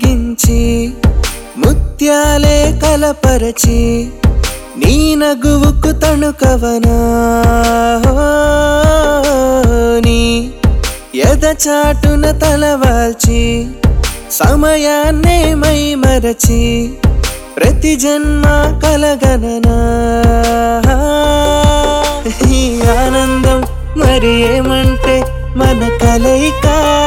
కరిగించి ముత్యాలే కలపరచి నీ నగువుకు తణుకవనా నీ ఎదచాటున తలవాల్చి సమయాన్నే మై మరచి ప్రతి జన్మ కలగననా ఈ ఆనందం మరి ఏమంటే మన కలయిక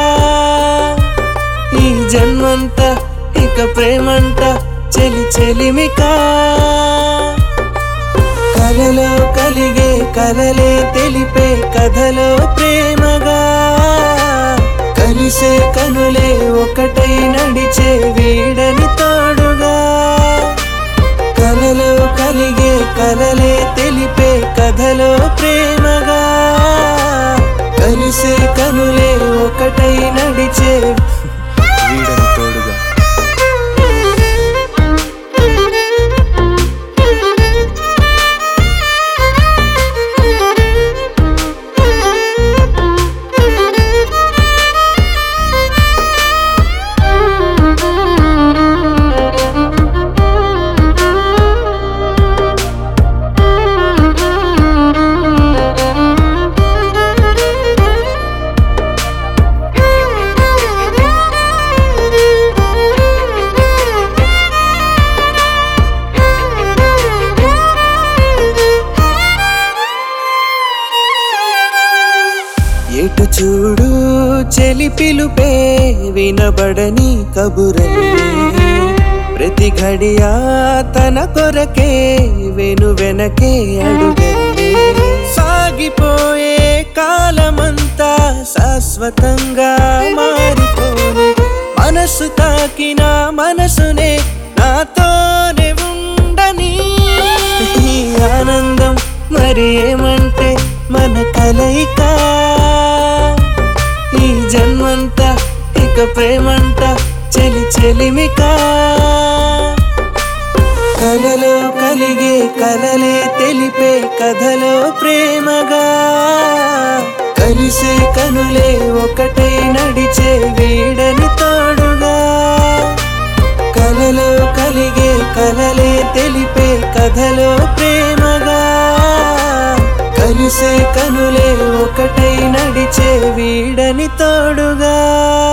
ఈ జన్మంతా ఇక ప్రేమంట చెలి చెలిమిక కలలో కలిగే కలలే తెలిపే కథలో ప్రేమగా కలిసే కనులే ఒకటై నడిచే వీడని తోడుగా కలలో కలిగే కలలే తెలిపే కథలో ప్రేమగా కలిసే కనులే ఒకటై నడిచే వీడని తోడుగా ఎటు చూడు చెలి పిలుపే వినబడని కబురల్లే ప్రతి ఘడియా తన కొరకే వెను వెనకే అడుగల్లే సాగిపోయే కాలమంతా శాశ్వతంగా మారిపోని మనసు తాకిన మనసునే నాతోనే ఉండని ఈ ఆనందం మరి ఏమంటే మన కలయిక ఈ జన్మంతా ఇక ప్రేమంట చెలి చెలిమిక కలలో కలిగే కలలే తెలిపే కథలో ప్రేమగా కలిసే కనులే ఒకటై నడిచే వీడని తోడుగా కలలో కలిగే కలలే తెలిపే కథలో ప్రేమగా కలిసే కనులే ఒకటై నడిచే వీడని తోడుగా